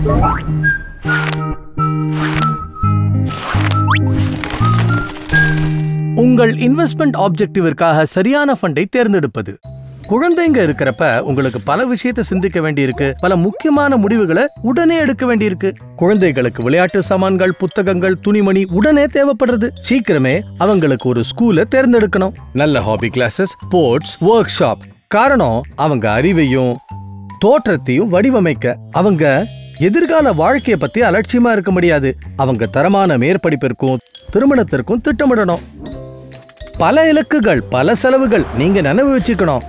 உங்கள் இன்வெஸ்ட்மெண்ட் ஆப்ஜெக்டிவிற்காக சரியான ஃபண்டை தேர்ந்தெடுப்பது குழந்தைங்க இருக்கிறப்ப உங்களுக்கு பல விஷயத்தை சிந்திக்க வேண்டியிருக்கு பல முக்கியமான முடிவுகளை உடனே எடுக்க வேண்டியிருக்கு குழந்தைகளுக்கு விளையாட்டு சாமான்கள் புத்தகங்கள் துணிமணி உடனே தேவைப்படுறது சீக்கிரமே அவங்களுக்கு ஒரு ஸ்கூலை தேர்ந்தெடுக்கணும் நல்ல hobby classes sports workshop காரணம் அவங்க அறிவையும் தோற்றத்தையும் வடிவமைக்க அவங்க எதிர்கால வாழ்க்கைய பத்தி அலட்சியமா இருக்க முடியாது அவங்க தரமான மேற்படிப்பிற்கும் திருமணத்திற்கும் திட்டமிடணும் பல இலக்குகள் பல செலவுகள் நீங்க நினைவு வச்சுக்கணும்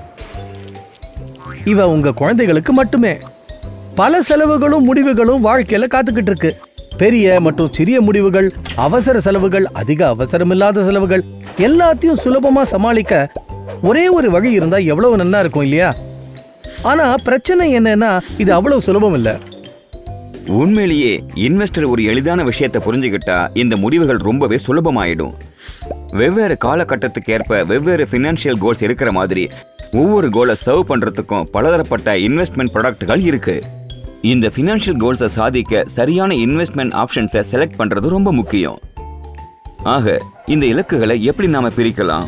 இவ உங்க குழந்தைகளுக்கு மட்டுமே பல செலவுகளும் முடிவுகளும் வாழ்க்கையில காத்துக்கிட்டு இருக்கு பெரிய மற்றும் சிறிய முடிவுகள் அவசர செலவுகள் அதிக அவசரமில்லாத செலவுகள் எல்லாத்தையும் சுலபமா சமாளிக்க ஒரே ஒரு வழி இருந்தா எவ்வளவு நன்னா இருக்கும் இல்லையா ஆனா பிரச்சனை என்னன்னா இது அவ்வளவு சுலபம் இல்ல உண்மையிலேயே இன்வெஸ்டர் ஒரு எளிதான விஷயத்தை புரிஞ்சுக்கிட்டா இந்த முடிவுகள் ரொம்பவே சுலபமாயிடும் வெவ்வேறு காலகட்டத்துக்கு ஏற்ப வெவ்வேறு ஃபினான்ஷியல் கோல்ஸ் இருக்கிற மாதிரி ஒவ்வொரு கோலை சர்வ் பண்றதுக்கும் பலதரப்பட்ட இன்வெஸ்ட்மெண்ட் ப்ராடக்ட்கள் இருக்கு இந்த ஃபினான்ஷியல் கோல்ஸை சாதிக்க சரியான இன்வெஸ்ட்மெண்ட் ஆப்ஷன்ஸை செலக்ட் பண்றது ரொம்ப முக்கியம் ஆக இந்த இலக்குகளை எப்படி நாம பிரிக்கலாம்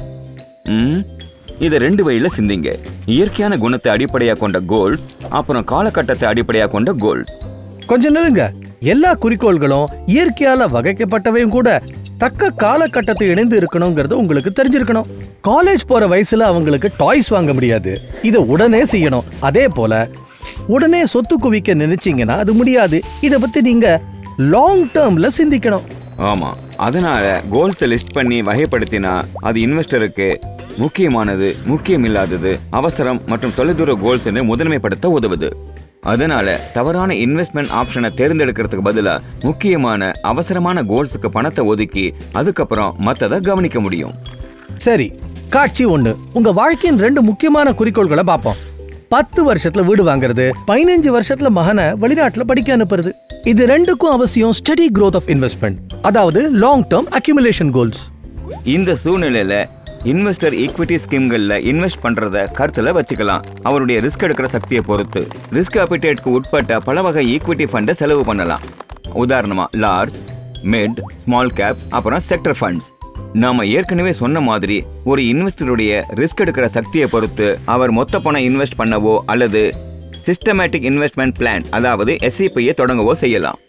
ம் இதை ரெண்டு வழியில சிந்திங்க இயற்கையான குணத்தை அடிப்படையாக கொண்ட கோல்ட் அப்புறம் காலகட்டத்தை அடிப்படையாக கொண்ட கோல்ட் கொஞ்சம் நில்லுங்க எல்லா குறிக்கோள்களும் இயற்கையால வகைக்கப்பட்டவையும் கூட தக்க காலகட்டத்தை இணைந்து இருக்கணுங்கிறது உங்களுக்கு தெரிஞ்சிருக்கணும் காலேஜ் போற வயசுல அவங்களுக்கு டாய்ஸ் வாங்க முடியாது இதை உடனே செய்யணும் அதே போல உடனே சொத்து குவிக்க நினைச்சீங்கன்னா அது முடியாது இதை பத்தி நீங்க லாங் டேர்ம்ல சிந்திக்கணும் ஆமா அதனால கோல்ஸை லிஸ்ட் பண்ணி வகைப்படுத்தினா அது இன்வெஸ்டருக்கு முக்கியமானது முக்கியமில்லாதது அவசரம் மற்றும் தொலைதூர கோல்ஸ் என்று முதன்மைப்படுத்த உதவுது அதனால தவறான இன்வெஸ்ட்மெண்ட் ஆப்ஷனை தேர்ந்தெடுக்கிறதுக்கு பதிலா முக்கியமான அவசரமான கோல்ஸுக்கு பணத்தை ஒதுக்கி அதுக்கப்புறம் மத்ததை கவனிக்க முடியும் சரி காட்சி ஒண்ணு உங்க வாழ்க்கையின் ரெண்டு முக்கியமான குறிக்கோள்களை பார்ப்போம் பத்து வருஷத்துல வீடு வாங்குறது பதினஞ்சு வருஷத்துல மகனை வெளிநாட்டுல படிக்க அனுப்புறது இது ரெண்டுக்கும் அவசியம் ஸ்டடி growth ஆஃப் இன்வெஸ்ட்மெண்ட் அதாவது லாங் டேர்ம் அக்யூமுலேஷன் கோல்ஸ் இந்த சூழ்நிலையில இன்வெஸ்டர் ஈக்விட்டி ஸ்கீம்கள்ல இன்வெஸ்ட் பண்றத கருத்துல வச்சுக்கலாம் அவருடைய ரிஸ்க் எடுக்கிற சக்தியை பொறுத்து ரிஸ்க் அப்பிடேட்க்கு உட்பட்ட பல வகை ஈக்விட்டி ஃபண்டை செலவு பண்ணலாம் உதாரணமா லார்ஜ் மிட் ஸ்மால் கேப் அப்புறம் செக்டர் ஃபண்ட்ஸ் நாம ஏற்கனவே சொன்ன மாதிரி ஒரு இன்வெஸ்டருடைய ரிஸ்க் எடுக்கிற சக்தியை பொறுத்து அவர் மொத்த பணம் இன்வெஸ்ட் பண்ணவோ அல்லது சிஸ்டமேட்டிக் இன்வெஸ்ட்மெண்ட் பிளான் அதாவது எஸ்சிபியை தொடங்கவோ செய்யலாம்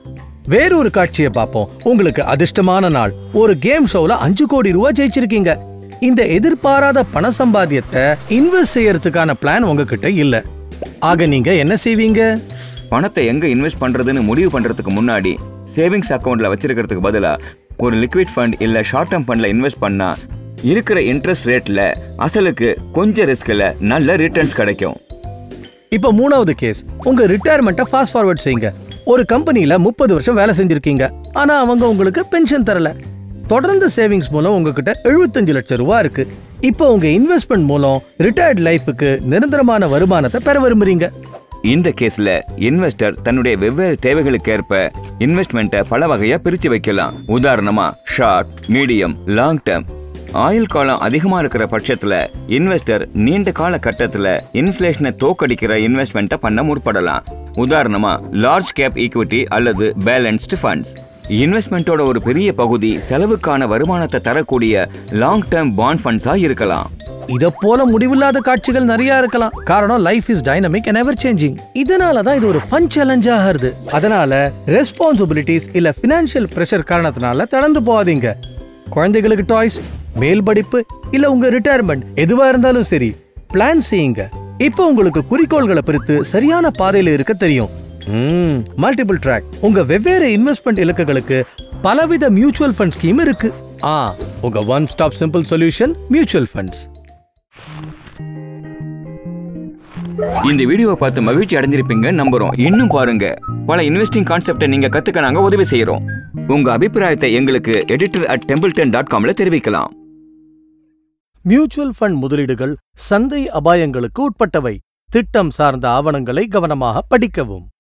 வேறொரு காட்சியை பார்ப்போம் உங்களுக்கு அதிர்ஷ்டமான நாள் ஒரு கேம் ஷோல அஞ்சு கோடி ரூபாய் ஜெயிச்சிருக்கீங்க இந்த எதிர்பாராத பண சம்பாத்தியத்தை இன்வெஸ்ட் செய்யறதுக்கான பிளான் உங்ககிட்ட இல்ல ஆக நீங்க என்ன செய்வீங்க பணத்தை எங்க இன்வெஸ்ட் பண்றதுன்னு முடிவு பண்றதுக்கு முன்னாடி சேவிங்ஸ் அக்கவுண்ட்ல வச்சிருக்கிறதுக்கு பதிலா ஒரு லிக்விட் ஃபண்ட் இல்ல ஷார்ட் டேர்ம் ஃபண்ட்ல இன்வெஸ்ட் பண்ணா இருக்கிற இன்ட்ரெஸ்ட் ரேட்ல அசலுக்கு கொஞ்சம் ரிஸ்க்ல நல்ல ரிட்டர்ன்ஸ் கிடைக்கும் இப்போ மூணாவது கேஸ் உங்க ரிட்டையர்மெண்ட்டை ஃபாஸ்ட் ஃபார்வர்ட் செய்யுங்க ஒரு கம்பெனில முப்பது வருஷம் வேலை செஞ்சிருக்கீங்க ஆனா அவங்க உங்களுக்கு பென்ஷன் தரல தொடர்ந்து சேவிங்ஸ் மூலம் உங்ககிட்ட எழுபத்தஞ்சு லட்சம் ரூபாய் இருக்கு இப்போ உங்க இன்வெஸ்ட்மெண்ட் மூலம் ரிட்டையர்ட் லைஃபுக்கு நிரந்தரமான வருமானத்தை பெற விரும்புறீங்க இந்த கேஸ்ல இன்வெஸ்டர் தன்னுடைய வெவ்வேறு தேவைகளுக்கேற்ப இன்வெஸ்ட்மெண்ட்டை பல வகையா பிரிச்சு வைக்கலாம் உதாரணமா ஷார்ட் மீடியம் லாங் டேர்ம் ஆயுள் காலம் அதிகமா இருக்கிற பட்சத்துல இன்வெஸ்டர் நீண்ட கால கட்டத்துல இன்ஃப்ளேஷனை தோக்கடிக்கிற இன்வெஸ்ட்மெண்ட்டை பண்ண முற்படலாம் உதாரணமா லார்ஜ் கேப் ஈக்விட்டி அல்லது பேலன்ஸ்டு ஃபண்ட்ஸ் இன்வெஸ்ட்மெண்ட்டோட ஒரு பெரிய பகுதி செலவுக்கான வருமானத்தை தரக்கூடிய லாங் டேர்ம் பாண்ட் ஃபண்ட்ஸா இருக்கலாம் இத போல முடிவில்லாத காட்சிகள் நிறைய இருக்கலாம் காரணம் life is dynamic and ever changing இதனால தான் இது ஒரு ஃபன் சேலஞ்ச் ஆகுது அதனால ரெஸ்பான்சிபிலிட்டிஸ் இல்ல பினான்சியல் பிரஷர் காரணத்தினால தளர்ந்து போகாதீங்க குழந்தைகளுக்கு டாய்ஸ் மேல் படிப்பு இல்ல உங்க ரிட்டையர்மெண்ட் எதுவா இருந்தாலும் சரி பிளான் செய்யுங்க இப்போ உங்களுக்கு குறிக்கோள்களை பிரித்து சரியான பாதையில இருக்க தெரியும் மல்டிபிள் ட்ராக் உங்க வெவ்வேறு இன்வெஸ்ட்மெண்ட் இலக்குகளுக்கு பலவித மியூச்சுவல் ஃபண்ட் ஸ்கீம் இருக்கு ஆ உங்க one stop simple solution mutual funds இந்த வீடியோவை பார்த்து மகிழ்ச்சி அடைஞ்சிருப்பீங்க நம்புறோம் இன்னும் பாருங்க பல இன்வெஸ்டிங் கான்செப்டை நீங்க கத்துக்க நாங்க உதவி செய்யறோம் உங்க அபிப்பிராயத்தை எங்களுக்கு எடிட்டர் அட் டெம்பிள்டன் டாட் காம்ல தெரிவிக்கலாம் மியூச்சுவல் ஃபண்ட் முதலீடுகள் சந்தை அபாயங்களுக்கு உட்பட்டவை திட்டம் சார்ந்த ஆவணங்களை கவனமாக படிக்கவும்